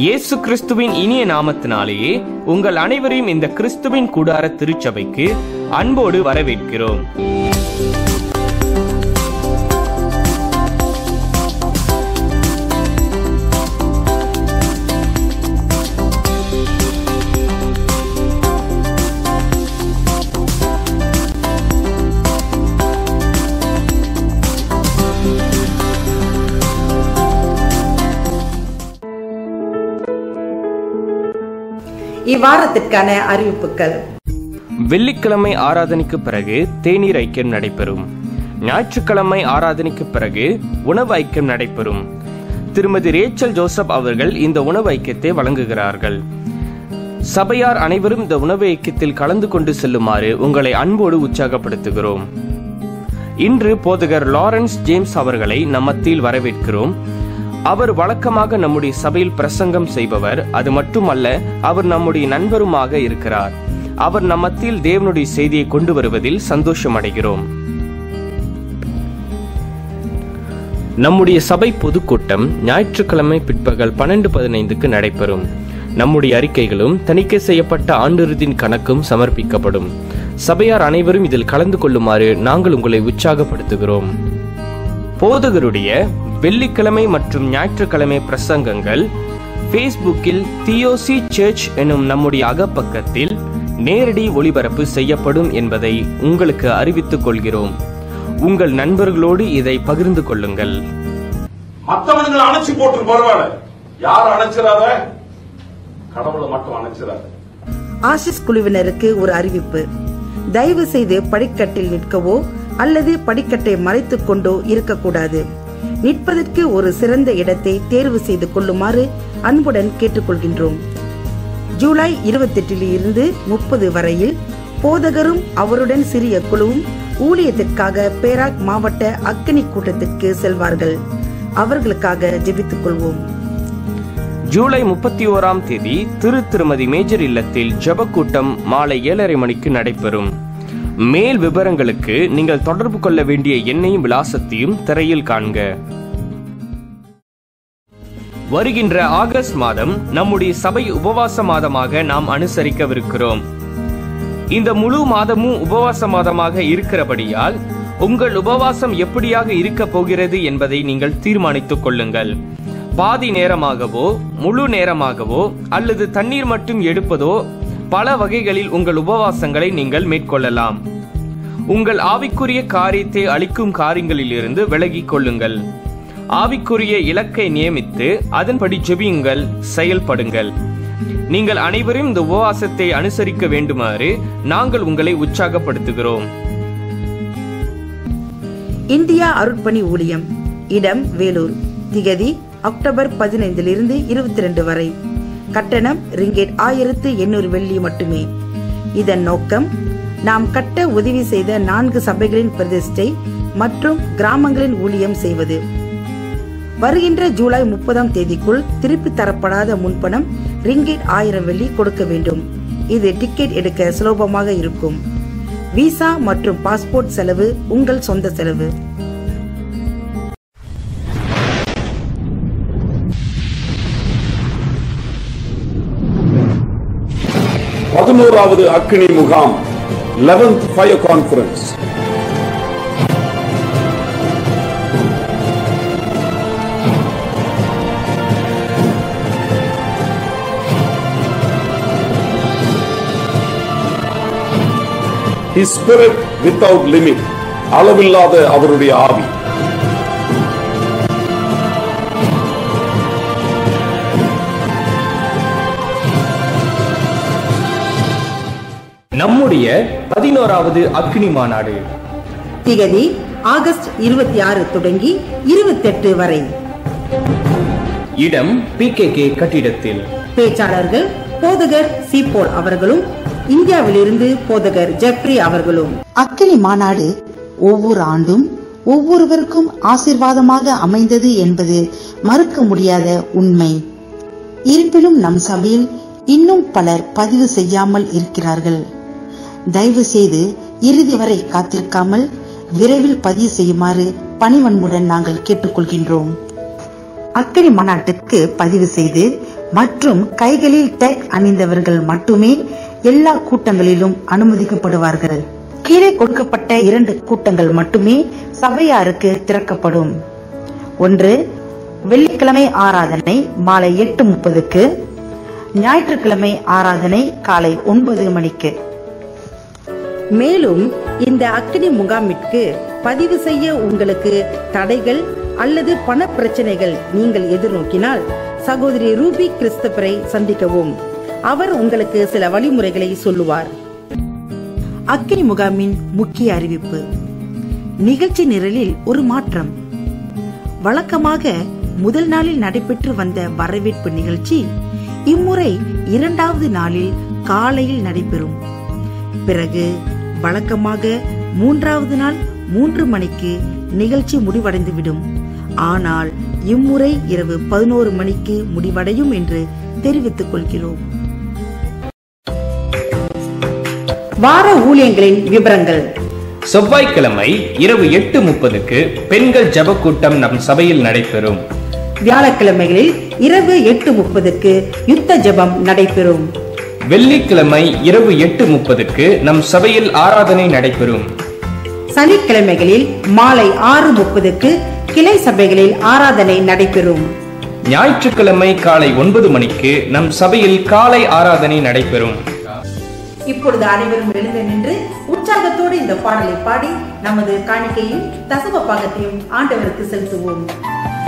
இயேசு கிறிஸ்துவின் இனிய நாமத்தினாலேயே உங்கள் அனைவரையும் இந்த கிறிஸ்துவின் கூடார திருச்சபைக்கு அன்போடு வரவேற்கிறோம் இவ்வாரத்திற்கான அறிவிப்புகள் வெள்ளிக்கிழமை ஆராதனைக்கு பிறகு தேநீர் ஐக்கியம் நடைபெறும் ஞாயிற்றுக்கிழமை ஆராதனைக்கு பிறகு உணவு ஐக்கியம் நடைபெறும் திருமதி ரேச்சல் ஜோசப் அவர்கள் இந்த உணவு ஐக்கியத்தை வழங்குகிறார்கள் சபையார் அனைவரும் இந்த உணவு ஐக்கியத்தில் கலந்து கொண்டு செல்லுமாறு உங்களை அன்போடு உற்சாகப்படுத்துகிறோம் இன்று போதகர் லாரன்ஸ் ஜேம்ஸ் அவர்களை நம் மத்தியில் வரவேற்கிறோம் அவர் வழக்கமாக நம்முடைய சபையில் பிரசங்கம் செய்பவர் அது மட்டுமல்ல அவர் நம்முடைய நண்பருமாக இருக்கிறார் அவர் நம் மத்தியில் தேவனுடைய செய்தியை கொண்டு வருவதில் சந்தோஷம் அடைகிறோம் நம்முடைய சபை பொதுக்கூட்டம் ஞாயிற்றுக்கிழமை பிற்பகல் பன்னெண்டு பதினைந்துக்கு நடைபெறும் நம்முடைய அறிக்கைகளும் தணிக்கை செய்யப்பட்ட ஆண்டிறுதியின் கணக்கும் சமர்ப்பிக்கப்படும் சபையார் அனைவரும் இதில் கலந்து கொள்ளுமாறு நாங்கள் உங்களை உற்சாகப்படுத்துகிறோம் போதகருடைய வெள்ளிக்கிழமை மற்றும் ஞாயிற்றுக்கிழமை பிரசங்கங்கள் ஃபேஸ்புக்கில் தியோசி சர்ச் எனும் நம்முடைய அகப்பக்கத்தில் நேரடி ஒளிபரப்பு செய்யப்படும் என்பதை உங்களுக்கு அறிவித்துக் கொள்கிறோம் உங்கள் நண்பர்களோடு இதை பகிர்ந்து கொள்ளுங்கள் மத்தவனுங்களை அணைச்சு போட்டு பரவாயில்ல யாரும் அணைச்சிடாத கடவுளை மட்டும் அணைச்சிடாத ஆசிஸ் குழுவினருக்கு ஒரு அறிவிப்பு தயவு செய்து படிக்கட்டில் நிற்கவோ அல்லது படிக்கட்டை மறைத்துக் கொண்டோ இருக்கக்கூடாது நிற்பதற்கு ஒரு சிறந்த இடத்தை தேர்வு செய்து கொள்ளுமாறு அன்புடன் கேட்டுக்கொள்கின்றோம் ஜூலை இருபத்தெட்டில் இருந்து முப்பது வரையில் போதகரும் அவருடன் சிறிய குழுவும் ஊழியத்திற்காக பேராக் மாவட்ட அக்கினி கூட்டத்திற்கு செல்வார்கள் அவர்களுக்காக ஜெபித்துக் கொள்வோம் ஜூலை முப்பத்தி ஓராம் தேதி திரு திருமதி மேஜர் இல்லத்தில் ஜெபக்கூட்டம் மாலை ஏழரை மணிக்கு நடைபெறும் மேல் விவரங்களுக்கு நீங்கள் தொடர்பு கொள்ள வேண்டிய எண்ணையும் விலாசத்தையும் திரையில் காண்க வருகின்ற ஆகஸ்ட் மாதம் நம்முடைய சபை உபவாச மாதமாக நாம் அனுசரிக்கவிருக்கிறோம் இந்த முழு மாதமும் உபவாச மாதமாக இருக்கிறபடியால் உங்கள் உபவாசம் எப்படியாக இருக்க போகிறது என்பதை நீங்கள் தீர்மானித்துக் கொள்ளுங்கள் பாதி நேரமாகவோ முழு நேரமாகவோ அல்லது தண்ணீர் மட்டும் எடுப்பதோ பல வகைகளில் உங்கள் உபவாசங்களை நீங்கள் மேற்கொள்ளலாம் உங்கள் ஆவிக்குரிய காரியத்தை அளிக்கும் காரியங்களிலிருந்து விலகிக் கொள்ளுங்கள் ஆவிக்குரிய இலக்கை நியமித்து அதன்படி ஜெபியுங்கள் செயல்படுங்கள் நீங்கள் அனைவரும் இந்த உபவாசத்தை அனுசரிக்க வேண்டுமாறு நாங்கள் உங்களை உற்சாகப்படுத்துகிறோம் இந்தியா அருட்பணி ஊழியம் இடம் வேலூர் திகதி அக்டோபர் பதினைந்திலிருந்து இருபத்தி ரெண்டு வரை கட்டணம் ரிங்கெட் ஆயிரத்து எண்ணூறு வெள்ளி மட்டுமே இதன் நோக்கம் நாம் கட்ட உதவி செய்த நான்கு சபைகளின் பிரதிஷ்டை மற்றும் கிராமங்களின் ஊழியம் செய்வது வருகின்ற ஜூலை முப்பதாம் தேதிக்குள் திருப்பி தரப்படாத முன்பணம் ரிங்கிட் ஆயிரம் வெள்ளி கொடுக்க வேண்டும் இது டிக்கெட் எடுக்க சுலபமாக இருக்கும் விசா மற்றும் பாஸ்போர்ட் செலவு உங்கள் சொந்த செலவு பதினோராவது அக்னி முகாம் 11th fire conference His spirit without limit அளவில்லாத அவருடைய ஆவி நம்முடைய பதினோராவது அக்னி மாநாடு திகதி ஆகஸ்ட் இருபத்தி ஆறு தொடங்கி இருபத்தெட்டு வரை இடம் பி கே கட்டிடத்தில் பேச்சாளர்கள் போதகர் சீப்போல் அவர்களும் இந்தியாவிலிருந்து போதகர் ஜெப்ரி அவர்களும் அக்கினி மாநாடு ஒவ்வொரு ஆண்டும் ஒவ்வொருவருக்கும் ஆசிர்வாதமாக அமைந்தது என்பது மறுக்க முடியாத உண்மை இருப்பினும் நம் சபையில் இன்னும் பலர் பதிவு செய்யாமல் இருக்கிறார்கள் தயவு செய்து இறுதி வரை காத்திருக்காமல் விரைவில் பதிவு செய்யுமாறு பணிவன்புடன் நாங்கள் கேட்டுக்கொள்கின்றோம் அக்கறை மாநாட்டிற்கு பதிவு செய்து மற்றும் கைகளில் டேக் அணிந்தவர்கள் மட்டுமே எல்லா கூட்டங்களிலும் அனுமதிக்கப்படுவார்கள் கீழே கொடுக்கப்பட்ட இரண்டு கூட்டங்கள் மட்டுமே சபையாருக்கு திறக்கப்படும் ஒன்று வெள்ளிக்கிழமை ஆராதனை மாலை எட்டு முப்பதுக்கு ஞாயிற்றுக்கிழமை ஆராதனை காலை ஒன்பது மணிக்கு மேலும் இந்த அக்னி முகாமிற்கு பதிவு செய்ய உங்களுக்கு தடைகள் அல்லது பண பிரச்சனைகள் நீங்கள் எதிர்நோக்கினால் சகோதரி ரூபி கிறிஸ்தபரை சந்திக்கவும் அவர் உங்களுக்கு சில வழிமுறைகளை சொல்லுவார் அக்னி முகாமின் முக்கிய அறிவிப்பு நிகழ்ச்சி நிரலில் ஒரு மாற்றம் வழக்கமாக முதல் நாளில் நடைபெற்று வந்த வரவேற்பு நிகழ்ச்சி இம்முறை இரண்டாவது நாளில் காலையில் நடைபெறும் பிறகு வழக்கமாக மூன்றாவது நாள் மூன்று மணிக்கு நிகழ்ச்சி முடிவடைந்துவிடும் ஆனால் இம்முறை இரவு பதினோரு மணிக்கு முடிவடையும் என்று தெரிவித்துக் கொள்கிறோம் வார ஊழியங்களின் விவரங்கள் செவ்வாய்க்கிழமை இரவு எட்டு முப்பதுக்கு பெண்கள் ஜெப கூட்டம் நம் சபையில் நடைபெறும் வியாழக்கிழமைகளில் இரவு எட்டு முப்பதுக்கு யுத்த ஜெபம் நடைபெறும் வெள்ளிக்கிழமை இரவு எட்டு முப்பதுக்கு நம் சபையில் ஆராதனை நடைபெறும் சனிக்கிழமைகளில் மாலை ஆறு முப்பதுக்கு கிளை சபைகளில் ஆராதனை நடைபெறும் ஞாயிற்றுக்கிழமை காலை ஒன்பது மணிக்கு நம் சபையில் காலை ஆராதனை நடைபெறும் இப்பொழுது அனைவரும் எழுந்து நின்று உற்சாகத்தோடு இந்த பாடலை பாடி நமது காணிக்கையும் தசம பாகத்தையும் ஆண்டவருக்கு செலுத்துவோம்